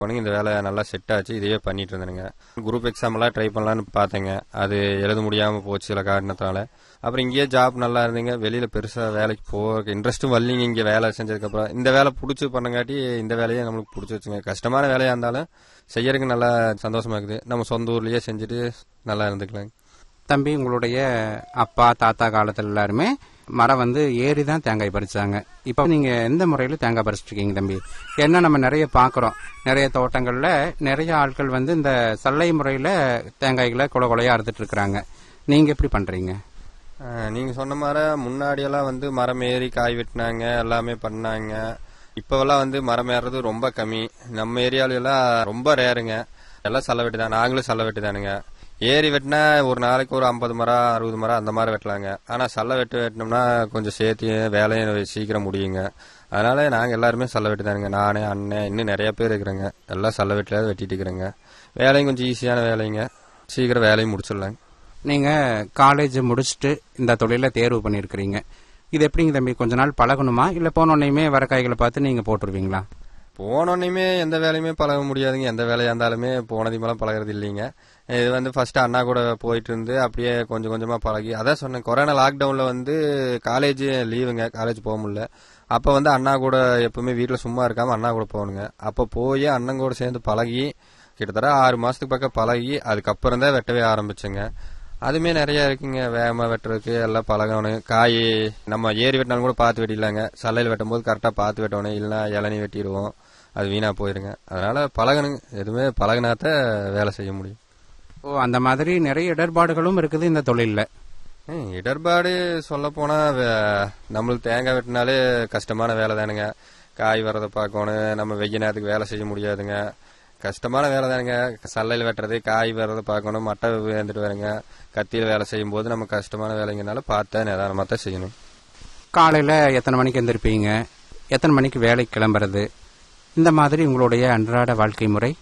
உனக்கு இந்த வேலை நல்லா செட் ஆச்சு இதையே பண்ணிட்டு இருந்தேனுங்க குரூப் எக்ஸாம் எல்லாம் ட்ரை பண்ணலான்னு பார்த்தேங்க அது எழுத முடியாம போச்சு சில காரணத்தினால அப்புறம் இங்கேயே ஜாப் நல்லா இருந்தீங்க வெளியில பெருசா வேலைக்கு போக இன்ட்ரெஸ்ட்டும் வரலீங்க இங்க வேலை செஞ்சதுக்கு அப்புறம் இந்த வேலை பிடிச்சி பண்ணங்காட்டி இந்த வேலையே நம்மளுக்கு பிடிச்சி வச்சுங்க கஷ்டமான வேலையா இருந்தாலும் செய்யறதுக்கு நல்லா சந்தோஷமா இருக்குது நம்ம சொந்த ஊர்லயே செஞ்சுட்டு நல்லா இருந்துக்கலாங்க தம்பி உங்களுடைய அப்பா தாத்தா காலத்துல எல்லாருமே மரம் வந்து ஏறி தான் தேங்காய் பறிச்சாங்க இப்போ நீங்க எந்த முறையில தேங்காய் பறிச்சிட்டு இருக்கீங்க தம்பி ஏன்னா நம்ம நிறைய பாக்குறோம் நிறைய தோட்டங்கள்ல நிறைய ஆட்கள் வந்து இந்த சல்லை முறையில தேங்காய்களை கொலை கொலையா அறுத்துட்டு இருக்கிறாங்க நீங்க எப்படி பண்றீங்க ஆஹ் நீங்க சொன்ன மாதிரி முன்னாடி எல்லாம் வந்து மரம் ஏறி காய் வெட்டினாங்க எல்லாமே பண்ணாங்க இப்பவெல்லாம் வந்து மரம் ஏறுறது ரொம்ப கம்மி நம்ம ஏரியால எல்லாம் ரொம்ப ரேருங்க எல்லாம் சல்ல வெட்டி தான் நாங்களும் சல்ல வெட்டி தானுங்க ஏறி வெட்டினா ஒரு நாளைக்கு ஒரு ஐம்பது மரம் அறுபது மரம் அந்த மாதிரி வெட்டலாங்க ஆனா சல்ல வெட்டு வெட்டினோம்னா கொஞ்சம் சேர்த்து வேலையும் சீக்கிரம் முடியுங்க அதனால நாங்க எல்லாருமே சல்ல வெட்டி தானுங்க நானே அண்ணன் இன்னும் நிறைய பேர் இருக்கிறேங்க எல்லாம் சல்ல வெட்டில வெட்டிட்டு இருக்கிறேங்க வேலையும் கொஞ்சம் ஈஸியான வேலைங்க சீக்கிரம் வேலையும் முடிச்சிடலாங்க நீங்க காலேஜ் முடிச்சுட்டு இந்த தொழில தேர்வு பண்ணிருக்கிறீங்க இது எப்படிங்க தம்பி கொஞ்ச நாள் பழகணுமா இல்ல போன உடனேயுமே வர காய்களை பார்த்து நீங்க போட்டுருவீங்களா போனோன்னையுமே எந்த வேலையுமே பழக முடியாதுங்க எந்த வேலையா இருந்தாலுமே போனதையுமெல்லாம் பழகிறது இல்லைங்க இது வந்து ஃபர்ஸ்ட் அண்ணா கூட போயிட்டு இருந்து அப்படியே கொஞ்சம் கொஞ்சமா பழகி அதான் சொன்னேன் கொரோனா லாக்டவுன்ல வந்து காலேஜ் லீவுங்க காலேஜ் போக முடியல அப்ப வந்து அண்ணா கூட எப்பவுமே வீட்டுல சும்மா இருக்காம அண்ணா கூட போகணுங்க அப்ப போய் அண்ணன் கூட சேர்ந்து பழகி கிட்டத்தட்ட ஆறு மாசத்துக்கு பக்கம் பழகி அதுக்கப்புறம் தான் வெட்டவே ஆரம்பிச்சுங்க அதுமே நிறைய இருக்குங்க வேகமா வெட்டுறதுக்கு எல்லாம் பழகணும் காய் நம்ம ஏறி வெட்டினாலும் கூட பார்த்து வெட்டிடலாங்க சல்லையில் வெட்டும் போது கரெக்டாக பார்த்து வெட்டணும் இல்லைன்னா இளநீ வெட்டிடுவோம் அது வீணா போயிருங்க அதனால பழகணுங்க எதுவுமே பழகினாத்த வேலை செய்ய முடியும் ஓ அந்த மாதிரி நிறைய இடர்பாடுகளும் இருக்குது இந்த தொழில்ல ம், இடர்பாடு சொல்ல போனா நம்மளுக்கு தேங்காய் வெட்டினாலே கஷ்டமான வேலை தானுங்க காய் வரதை பார்க்கணும் நம்ம வெய்ய நேரத்துக்கு வேலை செய்ய முடியாதுங்க கஷ்டமான வேலை தானுங்க சல்லையில் வெட்டுறது காய் வரதை பார்க்கணும் மட்டை வேந்துட்டு வருங்க கத்தியில் வேலை செய்யும் போது நம்ம கஷ்டமான வேலைங்கனால பார்த்தா நிதானமாக தான் செய்யணும் காலையில எத்தனை மணிக்கு எந்திருப்பீங்க எத்தனை மணிக்கு வேலைக்கு கிளம்புறது இந்த மாதிரி உங்களுடைய அன்றாட வாழ்க்கை முறை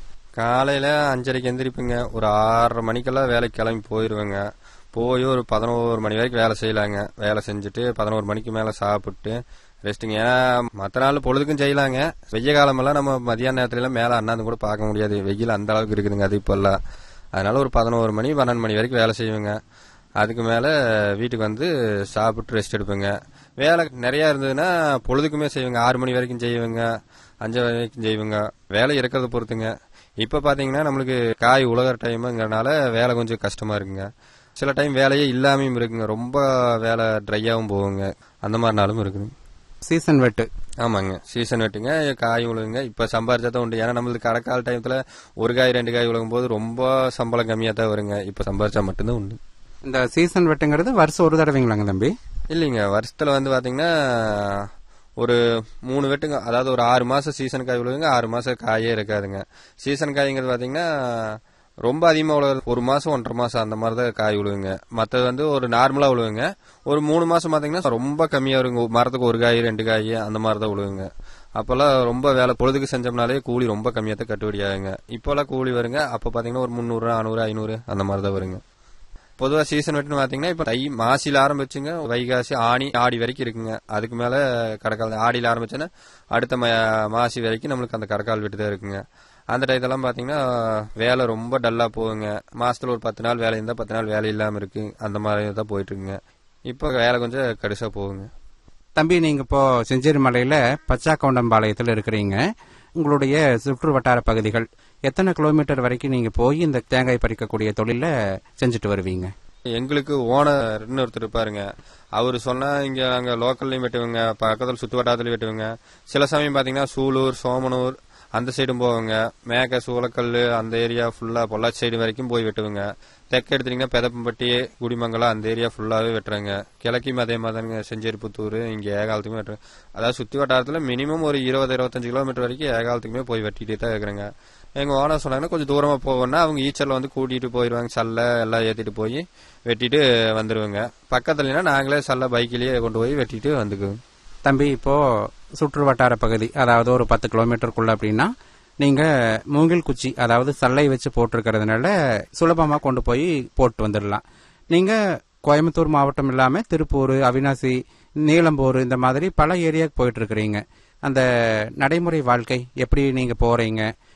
காலையில அஞ்சரைக்கு எந்திரிப்புங்க ஒரு ஆறரை மணிக்கெல்லாம் வேலைக்கு கிளம்பி போயிருவேங்க போய் ஒரு பதினோரு மணி வரைக்கும் வேலை செய்யலாங்க வேலை செஞ்சுட்டு பதினோரு மணிக்கு மேல சாப்பிட்டு ரெஸ்ட்டுங்க ஏன்னா மற்ற நாள் பொழுதுக்கும் செய்யலாங்க வெய்ய காலமெல்லாம் நம்ம மதியான நேரத்துல எல்லாம் மேல அண்ணாந்து கூட பார்க்க முடியாது வெயில் அந்த அளவுக்கு இருக்குதுங்க அது இப்பெல்லாம் அதனால ஒரு பதினோரு மணி பன்னெண்டு மணி வரைக்கும் வேலை செய்வேங்க அதுக்கு மேல வீட்டுக்கு வந்து சாப்பிட்டு ரெஸ்ட் எடுப்பேங்க வேலை நிறைய இருந்ததுன்னா பொழுதுக்குமே செய்வேங்க ஆறு மணி வரைக்கும் செய்வேங்க அஞ்சு வரைக்கும் செய்வேங்க வேலை இருக்கிறத பொறுத்துங்க இப்ப பாத்தீங்கன்னா நம்மளுக்கு காய் உலகிற டைம்ங்கிறனால வேலை கொஞ்சம் கஷ்டமா இருக்குங்க சில டைம் வேலையே இல்லாமையும் இருக்குங்க ரொம்ப வேலை ட்ரையாகவும் போகுங்க அந்த மாதிரி நாளும் இருக்குங்க சீசன் வெட்டு ஆமாங்க சீசன் வெட்டுங்க காய் உழுகுங்க இப்ப சம்பாரிச்சா தான் உண்டு ஏன்னா நம்மளுக்கு கடைக்கால டைத்துல ஒரு காய் ரெண்டு காய் உழுகும் போது ரொம்ப சம்பளம் கம்மியா தான் வருங்க இப்ப சம்பாரிச்சா மட்டும்தான் உண்டு இந்த சீசன் வெட்டுங்கிறது வருஷம் ஒரு தடவைங்களாங்க தம்பி இல்லைங்க வருஷத்துல வந்து பாத்தீங்கன்னா ஒரு மூணு வெட்டுங்க அதாவது ஒரு ஆறு மாசம் சீசன் காய் விழுவுங்க ஆறு மாசம் காயே இருக்காதுங்க சீசன் காய்ங்கிறது பாத்தீங்கன்னா ரொம்ப அதிகமா விழுவது ஒரு மாசம் ஒன்றரை மாசம் அந்த மாதிரி தான் காய் விழுவுங்க மற்றது வந்து ஒரு நார்மலா விழுவுங்க ஒரு மூணு மாசம் பாத்தீங்கன்னா ரொம்ப கம்மியா வருங்க மரத்துக்கு ஒரு காய் ரெண்டு காய் அந்த மாதிரி தான் விழுவுங்க அப்பெல்லாம் ரொம்ப வேலை பொழுதுக்கு செஞ்சோம்னாலே கூலி ரொம்ப கம்மியா தான் கட்டுப்படி ஆகுங்க இப்போல்லாம் கூலி வருங்க அப்ப பாத்தீங்கன்னா ஒரு முந்நூறு நானூறு ஐநூறு அந்த மாதிரி தான் வருங்க பொதுவா சீசன் வெட்டுன்னு பாத்தீங்கன்னா இப்ப தை மாசில ஆரம்பிச்சுங்க வைகாசி ஆணி ஆடி வரைக்கும் இருக்குங்க அதுக்கு மேல கடக்கால் ஆடியில ஆரம்பிச்சுன்னா அடுத்த ம- மாசி வரைக்கும் நம்மளுக்கு அந்த கடக்கால் வெட்டு தான் இருக்குங்க அந்த டயத்தெல்லாம் பாத்தீங்கன்னா வேலை ரொம்ப டல்லா போகுங்க மாசத்துல ஒரு பத்து நாள் வேலை இருந்தா பத்து நாள் வேலை இல்லாம இருக்கு அந்த மாதிரி தான் போயிட்டு இருக்குங்க இப்ப வேலை கொஞ்சம் கடுசா போகுங்க தம்பி நீங்க இப்போ செஞ்சேரி மலையில பச்சாக்கவுண்டம்பாளையத்தில் இருக்கிறீங்க உங்களுடைய சுற்று வட்டார பகுதிகள் எத்தனை கிலோமீட்டர் வரைக்கும் நீங்க போய் இந்த தேங்காய் பறிக்கக்கூடிய தொழில செஞ்சுட்டு வருவீங்க எங்களுக்கு ஓனர்னு ஒருத்தர் இருப்பாருங்க அவரு சொன்னா இங்க நாங்க லோக்கல்லையும் வெட்டுவோங்க பக்கத்துல சுத்து வட்டாரத்துலயும் வெட்டுவோங்க சில சமயம் பாத்தீங்கன்னா சூலூர் சோமனூர் அந்த சைடும் போவோங்க மேக சூளக்கல் அந்த ஏரியா ஃபுல்லா பொள்ளாச்சி சைடு வரைக்கும் போய் வெட்டுவோங்க தெற்கு எடுத்தீங்கன்னா பெதப்பம்பட்டி குடிமங்கலம் அந்த ஏரியா ஃபுல்லாவே வெட்டுறாங்க கிழக்கையும் அதே மாதிரிங்க செஞ்சேரி புத்தூர் இங்க ஏகாலத்துக்குமே வெட்டுறோம் அதாவது சுத்தி வட்டாரத்துல மினிமம் ஒரு இருபது இருபத்தஞ்சு கிலோமீட்டர் வரைக்கும் ஏகாலத்துக்குமே போய் வெட்டிட்டே தான் இருக்கிறாங்க எங்க ஓனர் சொன்னாங்கன்னா கொஞ்சம் தூரமா போவோம்னா அவங்க ஈச்சர்ல வந்து கூட்டிட்டு போயிருவாங்க சல்ல எல்லாம் ஏத்திட்டு போய் வெட்டிட்டு வந்துருவாங்க பக்கத்துலனா நாங்களே சல்ல பைக்கிலேயே கொண்டு போய் வெட்டிட்டு வந்துக்குவோம் தம்பி இப்போ சுற்று வட்டார பகுதி அதாவது ஒரு பத்து கிலோமீட்டருக்குள்ள அப்படின்னா நீங்க மூங்கில் குச்சி அதாவது சல்லை வச்சு போட்டிருக்கிறதுனால சுலபமா கொண்டு போய் போட்டு வந்துடலாம் நீங்க கோயம்புத்தூர் மாவட்டம் இல்லாம திருப்பூர் அவினாசி நீலம்பூர் இந்த மாதிரி பல ஏரியாவுக்கு போயிட்டு இருக்கிறீங்க அந்த நடைமுறை வாழ்க்கை எப்படி நீங்க போறீங்க